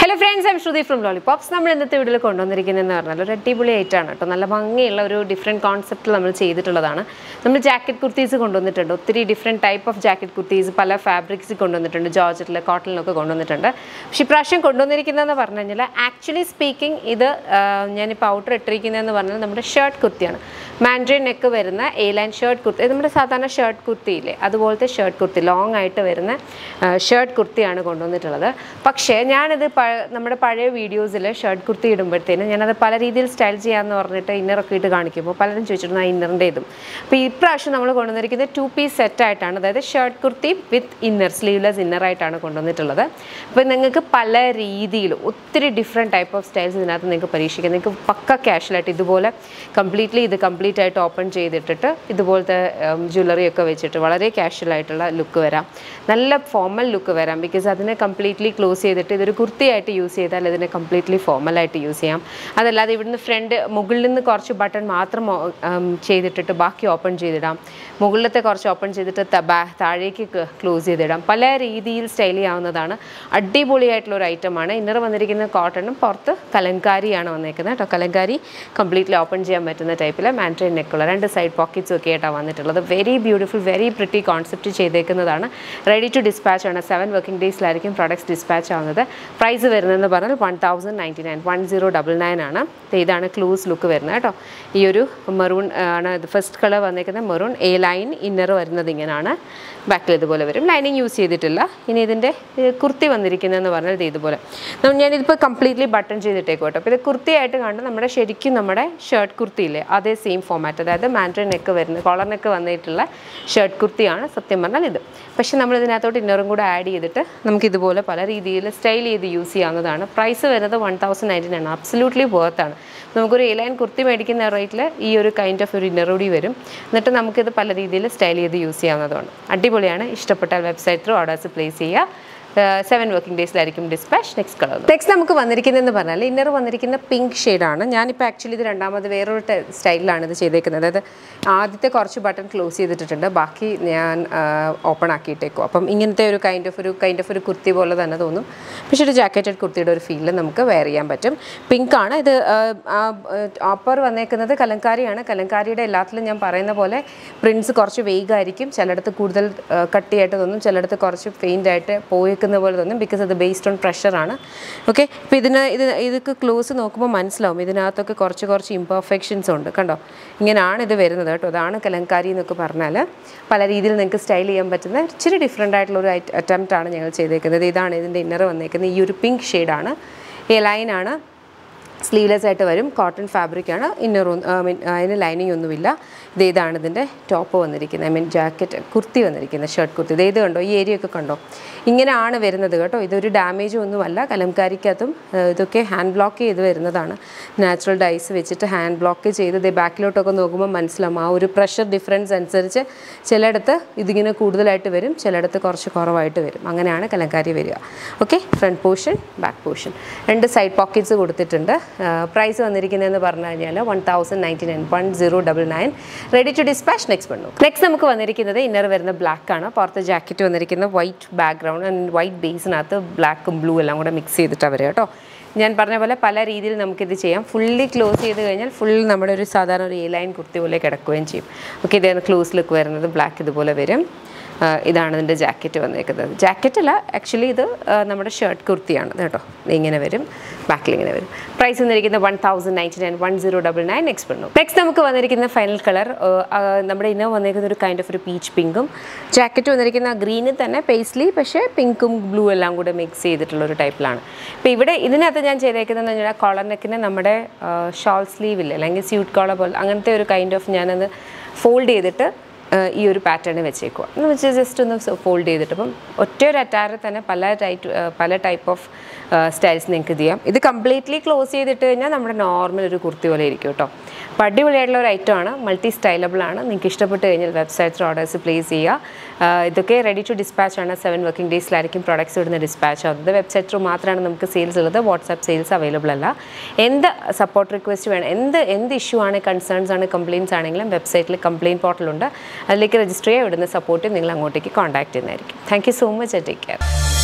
hello friends I'm Shruti from Lollipops നമ്മൾ ഇന്നത്തെ വീഡിയോയിൽ കൊണ്ടുവന്നിരിക്കുന്നതെന്ന് പറഞ്ഞാൽ ഒരു അടിപൊളി ആയിട്ടാണ് കേട്ടോ നല്ല ഭംഗിയുള്ള ഒരു ഡിഫറെൻറ്റ് കോൺസെപ്റ്റിൽ നമ്മൾ ചെയ്തിട്ടുള്ളതാണ് നമ്മൾ ജാക്കറ്റ് കുർത്തീസ് കൊണ്ടുവന്നിട്ടുണ്ട് ഒത്തിരി different type of jacket kurtis പല ഫാബ്രിക്സ് കൊണ്ടുവന്നിട്ടുണ്ട് ജോർജറ്റിൽ കോട്ടണിലൊക്കെ കൊണ്ടുവന്നിട്ടുണ്ട് പക്ഷേ ഇപ്രാവശ്യം കൊണ്ടുവന്നിരിക്കുന്നതെന്ന് പറഞ്ഞു കഴിഞ്ഞാൽ ആക്ച്വലി സ്പീക്കിംഗ് ഇത് ആ, ഞാനിപ്പോൾ ഔട്ടർ ഇട്ടിരിക്കുന്നതെന്ന് പറഞ്ഞാൽ നമ്മുടെ ഷർട്ട് കുർത്തിയാണ് മാൻഡ്രിൻ നെക്ക് വരുന്ന എ ലൈൻ ഷർട്ട് കുർത്തി ഇത് നമ്മുടെ സാധാരണ ഷർട്ട് കുർത്തിയില്ലേ അതുപോലത്തെ ഷർട്ട് കുർത്തി ലോങ് ആയിട്ട് വരുന്ന ഷർട്ട് കുർത്തിയാണ് കൊണ്ടുവന്നിട്ടുള്ളത് പക്ഷേ ഞാനിത് പ നമ്മുടെ പഴയ വീഡിയോസിൽ ഷർട്ട് കുർത്തി ഇടുമ്പോഴത്തേനും ഞാനത് പല രീതിയിൽ സ്റ്റൈൽ ചെയ്യാമെന്ന് പറഞ്ഞിട്ട് ഇന്നറൊക്കെ ഇട്ട് കാണിക്കുമ്പോൾ പലരും ചോദിച്ചിരുന്നു ആ ഇന്നറിൻ്റെ ഇതും അപ്പോൾ ഇപ്രാവശ്യം നമ്മൾ കൊണ്ടുവന്നിരിക്കുന്നത് ടു പീസ് സെറ്റായിട്ടാണ് അതായത് shirt kurti with inner sleeveless ഇന്നറായിട്ടാണ് കൊണ്ടുവന്നിട്ടുള്ളത് അപ്പോൾ നിങ്ങൾക്ക് പല രീതിയിൽ ഒത്തിരി ഡിഫറെൻറ്റ് ടൈപ്പ് ഓഫ് സ്റ്റൈൽസ് ഇതിനകത്ത് നിങ്ങൾക്ക് പരീക്ഷിക്കാം നിങ്ങൾക്ക് പക്ക ക്യാഷ്വലായിട്ട് ഇതുപോലെ കംപ്ലീറ്റ്ലി ഇത് കംപ്ലീറ്റ് ആയിട്ട് ഓപ്പൺ ചെയ്തിട്ടിട്ട് ഇതുപോലത്തെ ജ്വല്ലറി ഒക്കെ വെച്ചിട്ട് വളരെ കാഷ്വൽ ആയിട്ടുള്ള ലുക്ക് വരാം നല്ല ഫോമൽ ലുക്ക് വരാം ബിക്കോസ് അതിനെ കംപ്ലീറ്റ്ലി ക്ലോസ് ചെയ്തിട്ട് ഇതൊരു കുർത്തിയായിട്ട് യൂസ് ചെയ്താൽ ഇതിനെ കംപ്ലീറ്റ്ലി ഫോമലായിട്ട് യൂസ് ചെയ്യാം അതല്ലാതെ ഇവിടുന്ന് ഫ്രണ്ട് മുകളിൽ നിന്ന് കുറച്ച് ബട്ടൺ മാത്രം ഓ- ഉം, ചെയ്തിട്ടിട്ട് ബാക്കി ഓപ്പൺ ചെയ്തിടാം മുകളിലത്തെ കുറച്ച് ഓപ്പൺ ചെയ്തിട്ട് ത- ബാ- താഴേക്ക് ക്ലോസ് ചെയ്തിടാം പല രീതിയിൽ സ്റ്റൈൽ ചെയ്യാവുന്നതാണ് അടിപൊളിയായിട്ടുള്ള ഒരു ഐറ്റമാണ് ഇന്നർ വന്നിരിക്കുന്ന കോട്ടണും പുറത്ത് കലങ്കാരിയാണ് വന്നേക്കുന്നത് കേട്ടോ കലങ്കാരി കംപ്ലീറ്റ്ലി ഓപ്പൺ ചെയ്യാൻ പറ്റുന്ന ടൈപ്പിൽ മാൻട്രെയിൻ നെക്കുള്ള രണ്ട് സൈഡ് പോക്കറ്റ്സും ഒക്കെ ആയിട്ടാണ് വന്നിട്ടുള്ളത് very beautiful very pretty concept ചെയ്തേക്കുന്നതാണ് റെഡി ടു ഡിസ്പാച്ച് ആണ് സെവൻ വർക്കിംഗ് ഡേയ്സിലായിരിക്കും പ്രോഡക്ട്സ് ഡിസ്പാച്ച് ആവുന്നത് പ്രൈസ് വരുന്നതെന്ന് പറഞ്ഞാൽ one thousand ninety nine one zero double nine ആണ് ദേ ഇതാണ് ക്ലൂസ് ലുക്ക് വരുന്നത് കേട്ടോ ഈ ഒരു മെറൂൺ ആണ് ഫസ്റ്റ് കളർ വന്നേക്കുന്നത് മെറൂൺ എ ലൈൻ ഇന്നർ വരുന്നത് ഇങ്ങനെയാണ് ബാക്കിൽ ഇതുപോലെ വരും ലൈനിങ് യൂസ് ചെയ്തിട്ടില്ല ഇനി ഇതിൻ്റെ ഏഹ്, കുർത്തി വന്നിരിക്കുന്നതെന്ന് പറഞ്ഞാൽ ഇത് ഇതുപോലെ നം- ഞാനിതിപ്പോൾ കംപ്ലീറ്റ്ലി ബട്ടൺ ചെയ്തിട്ടേക്കും കേട്ടോ അപ്പോൾ ഇത് കുർത്തിയായിട്ട് കണ്ട് നമ്മുടെ ശരിക്കും നമ്മുടെ ഷർട്ട് കുർത്തിയില്ലേ അതേ സെയിം ഫോമാറ്റ് അതായത് മാൻഡ്രിൻ നെക്ക് വരുന്ന കോളർ നെക്ക് വന്നിട്ടുള്ള ഷർട്ട് കുർത്തിയാണ് സത്യം പറഞ്ഞാൽ ഇത് പക്ഷേ നമ്മൾ ഇതിനകത്തോട്ട് ഇന്നറും കൂടെ ആഡ് ചെയ്തിട്ട് നമുക്ക് ഇതുപോലെ പല രീതിയിൽ സ്റ്റൈൽ ചെയ്ത് യൂസ് ചെയ്യാവുന്നതാണ് പ്രൈസ് വരുന്നത് വൺ തൗസൻഡ് നയൻറ്റീൻ ആണ് അബ്സല്യൂട്ട്ലി ആണ് നമുക്കൊരു എ ലൈൻ കുർത്തി മേടിക്കുന്ന റേറ്റിൽ ഈ ഒരു കൈൻഡ് ഓഫ് ഒരു ഇന്നർ കൂടി വരും എന്നിട്ട് നമുക്കിത് പല രീതിയിൽ സ്റ്റൈൽ ചെയ്ത് യൂസ് ചെയ്യാവുന്നതാണ് അടിപൊളിയാണ് ഇഷ്ടപ്പെട്ടാൽ വെബ്സൈറ്റ് ത്രൂ ഓർഡേഴ്സ് പ്ലേസ് ചെയ്യുക സെവൻ വർക്കിംഗ് ഡേയ്സിലായിരിക്കും ഡിസ്പാച്ച് നെക്സ്റ്റ് കളർ നെക്സ്റ്റ് നമുക്ക് വന്നിരിക്കുന്നതെന്ന് പറഞ്ഞാൽ ഇന്നർ വന്നിരിക്കുന്ന പിങ്ക് ഷെയ്ഡാണ് ഞാനിപ്പോൾ ആക്ച്വലി ഇത് രണ്ടാമത് വേറൊരു ടെ- സ്റ്റൈലിലാണ് ഇത് ചെയ്തേക്കുന്നത് അതായത് ആദ്യത്തെ കുറച്ച് ബട്ടൺ ക്ലോസ് ചെയ്തിട്ടുണ്ട് ബാക്കി ഞാൻ ഓപ്പൺ ആക്കിയിട്ടേക്കും അപ്പം ഇങ്ങനത്തെ ഒരു കൈൻഡ് ഓഫ് ഒരു കൈൻഡ് ഓഫ് ഒരു കുർത്തി പോലെ തന്നെ തോന്നും പക്ഷേ ഒരു ജാക്കറ്റഡ് കുർത്തിയുടെ ഒരു ഫീലിൽ നമുക്ക് വെയർ ചെയ്യാൻ പറ്റും പിങ്ക് ആണ് ഇത് ഓപ്പർ വന്നേക്കുന്നത് കലങ്കാരിയാണ് കലങ്കാരിയുടെ എല്ലാത്തിലും ഞാൻ പറയുന്ന പോലെ പ്രിൻസ് കുറച്ച് വേഗമായിരിക്കും ചിലയിടത്ത് കൂടുതൽ ആ, കട്ടിയായിട്ട് തോന്നും ചിലയിടത്ത് കുറച്ച് ഫെയിൻ്റ് ആയിട്ട് പോയേക്കുന്ന പോലെ തോന്നും ബിക്കോസ് അത് ബേസ്ഡ് ഓൺ പ്രഷറാണ് ഓക്കെ അപ്പോൾ ഇതിന് ഇത് ഇതൊക്കെ ക്ലോസ് നോക്കുമ്പോൾ മനസ്സിലാവും ഇതിനകത്തൊക്കെ കുറച്ച് കുറച്ച് ഇംപെർഫെക്ഷൻസ് ഉണ്ട് കണ്ടോ ഇങ്ങനെയാണ് ഇത് വരുന്നത് കേട്ടോ അതാണ് കലങ്കാരി എന്നൊക്കെ പറഞ്ഞാൽ പല രീതിയിൽ നിങ്ങൾക്ക് സ്റ്റൈൽ ചെയ്യാൻ പറ്റുന്ന ഇച്ചിരി ഡിഫറെൻ്റ് ആയിട്ടുള്ള ഒരു അറ്റംപ്റ്റ് ആണ് ഞങ്ങൾ ചെയ്തേക്കുന്നത് ഇതാണ് ഇതിൻ്റെ ഇന്നർ വന്നേക്കുന്നത് ഈ ഒരു പിങ്ക് ഷെയ്ഡാണ് ഈ ലൈനാണ് സ്ലീവ്ലെസ് ആയിട്ട് വരും കോട്ടൺ ഫാബ്രിക്കാണ് ഇന്നർ മീൻ അതിന് ലൈനിങ് ഒന്നുമില്ല ഇത് ഇതാണ് ഇതിൻ്റെ ടോപ്പ് വന്നിരിക്കുന്നത് ഐ മീൻ ജാക്കറ്റ് കുർത്തി വന്നിരിക്കുന്നത് ഷർട്ട് കുർത്തി ഇത് ഇത് കണ്ടോ ഈ ഏരിയ ഒക്കെ കണ്ടോ ഇങ്ങനെയാണ് വരുന്നത് കേട്ടോ ഇതൊരു ഡാമേജ് ഒന്നുമല്ല കലംകാരിക്കകത്തും ഏഹ്, ഇതൊക്കെ ഹാൻഡ് ബ്ലോക്ക് ചെയ്ത് വരുന്നതാണ് നാച്ചുറൽ ഡൈസ് വെച്ചിട്ട് ഹാൻഡ് ബ്ലോക്ക് ചെയ്ത് ഇത് ബാക്കിലോട്ടൊക്കെ നോക്കുമ്പോൾ മനസ്സിലാവും ആ ഒരു പ്രഷർ ഡിഫറൻസ് അനുസരിച്ച് ചിലയിടത്ത് ഇതിങ്ങനെ കൂടുതലായിട്ട് വരും ചിലയിടത്ത് കുറച്ച് കുറവായിട്ട് വരും അങ്ങനെയാണ് കലങ്കാരി വരിക okay front portion back portion രണ്ട് സൈഡ് പോക്കറ്റ്സ് കൊടുത്തിട്ടുണ്ട് പ്രൈസ് വന്നിരിക്കുന്നതെന്ന് പറഞ്ഞു കഴിഞ്ഞാൽ one thousand ninety nine one zero double nine ready to dispatch next പണ്ണു നെക്സ്റ്റ് നമുക്ക് വന്നിരിക്കുന്നത് ഇന്നർ വരുന്ന ബ്ലാക്ക് ആണ് പുറത്ത് ജാക്കറ്റ് വന്നിരിക്കുന്നത് വൈറ്റ് ബാക്ക്ഗ്രൗണ്ട് ആൻഡ് വൈറ്റ് ബേസിനകത്ത് ബ്ലാക്കും ബ്ലൂ എല്ലാം കൂടെ മിക്സ് ചെയ്തിട്ടാണ് വരിക കേട്ടോ ഞാൻ പറഞ്ഞ പോലെ പല രീതിയിൽ നമുക്കിത് ചെയ്യാം ഫുള്ളി ക്ലോസ് ചെയ്ത് കഴിഞ്ഞാൽ ഫുൾ നമ്മുടെ ഒരു സാധാരണ ഒരു എ ലൈൻ കുർത്തി പോലെ കിടക്കുകയും ചെയ്യും ഓക്കെ ഇതാണ് ക്ലോസ് ലുക്ക് വരുന്നത് ബ്ലാക്ക് ഇതുപോലെ വരും ആ, ഇതാണ് ഇതിൻ്റെ ജാക്കറ്റ് വന്നേക്കുന്നത് ജാക്കറ്റ് അല്ല ആക്ച്വലി ഇത് ആ, നമ്മുടെ ഷർട്ട് കുർത്തിയാണ് ഇത് കേട്ടോ ഇത് ഇങ്ങനെ വരും ബാക്കിൽ ഇങ്ങനെ വരും പ്രൈസ് വന്നിരിക്കുന്നത് one thousand ninety nine one zero double nine next പെണ്ണു നെക്സ്റ്റ് നമുക്ക് വന്നിരിക്കുന്ന ഫൈനൽ കളർ നമ്മുടെ ഇന്ന് വന്നിരിക്കുന്ന ഒരു കൈൻഡ് ഓഫ് ഒരു പീച്ച് പിങ്കും ജാക്കറ്റ് വന്നിരിക്കുന്ന ഗ്രീനിൽ തന്നെ പേസ്ലി പക്ഷേ പിങ്കും ബ്ലൂ എല്ലാം കൂടെ മിക്സ് ചെയ്തിട്ടുള്ള ഒരു ടൈപ്പിലാണ് ഇപ്പോൾ ഇവിടെ ഇതിനകത്ത് ഞാൻ ചെയ്തേക്കുന്നതെന്ന് പറഞ്ഞാൽ കോളർ നെക്കിന് നമ്മുടെ ഷോൾ സ്ലീവില്ല അല്ലെങ്കിൽ സ്യൂട്ട് കോളർ പോലെ അങ്ങനത്തെ ഒരു കൈൻഡ് ഓഫ് ഞാനത് ഫോൾഡ് ചെയ്തിട്ട് ഏഹ് ഈ ഒരു പാറ്റേൺ വെച്ചേക്കുക എന്ന് വെച്ചാൽ ജസ്റ്റ് ഒന്ന് ഫോൾഡ് ചെയ്തിട്ട് അപ്പം ഒറ്റ ഒരു അറ്റാറിൽ തന്നെ പല ടൈപ്പ് പല ടൈപ്പ് ഓഫ് സ്റ്റൈൽസ് നിങ്ങൾക്ക് ഇത് ചെയ്യാം ഇത് കംപ്ലീറ്റ്ലി ക്ലോസ് ചെയ്തിട്ട് കഴിഞ്ഞാൽ നമ്മുടെ നോർമൽ ഒരു കുർത്തി പോലെ ഇരിക്കും കേട്ടോ അപ്പോൾ അടിപൊളിയായിട്ടുള്ള ഒരു ഐറ്റം ആണ് മൾട്ടി സ്റ്റൈലബിൾ ആണ് നിങ്ങൾക്ക് ഇഷ്ടപ്പെട്ട് കഴിഞ്ഞാൽ വെബ്സൈറ്റ്സിൽ ഓർഡേഴ്സ് പ്ലേസ് ചെയ്യുക ആഹ് ഇതൊക്കെ റെഡി ടു ഡിസ്പാച്ച് ആണ് സെവൻ വർക്കിംഗ് ഡേയ്സിലായിരിക്കും പ്രോഡക്ട്സ് ഇവിടുന്ന് ഡിസ്പാച്ച് ആവുന്നത് വെബ്സൈറ്റ് ത്രൂ മാത്രമാണ് നമുക്ക് സെയിൽസ് ഉള്ളത് വാട്സാപ്പ് സെയിൽസ് അവൈലബിൾ അല്ല എന്ത് സപ്പോർട്ട് റിക്വസ്റ്റ് വേണം എന്ത് എന്ത് ഇഷ്യൂ ആണ് കൺസേൺസ് ആണ് കംപ്ലയിൻസ് ആണെങ്കിലും വെബ്സൈറ്റിൽ കംപ്ലയിൻറ്റ് പോർട്ടലുണ്ട് അതിലേക്ക് രജിസ്റ്റർ ചെയ്യുക ഇവിടുന്ന് സപ്പോർട്ട് നിങ്ങൾ അങ്ങോട്ടേക്ക് കോൺടാക്ട് ചെയ്യുന്നതായിരിക്കും thank you so much take care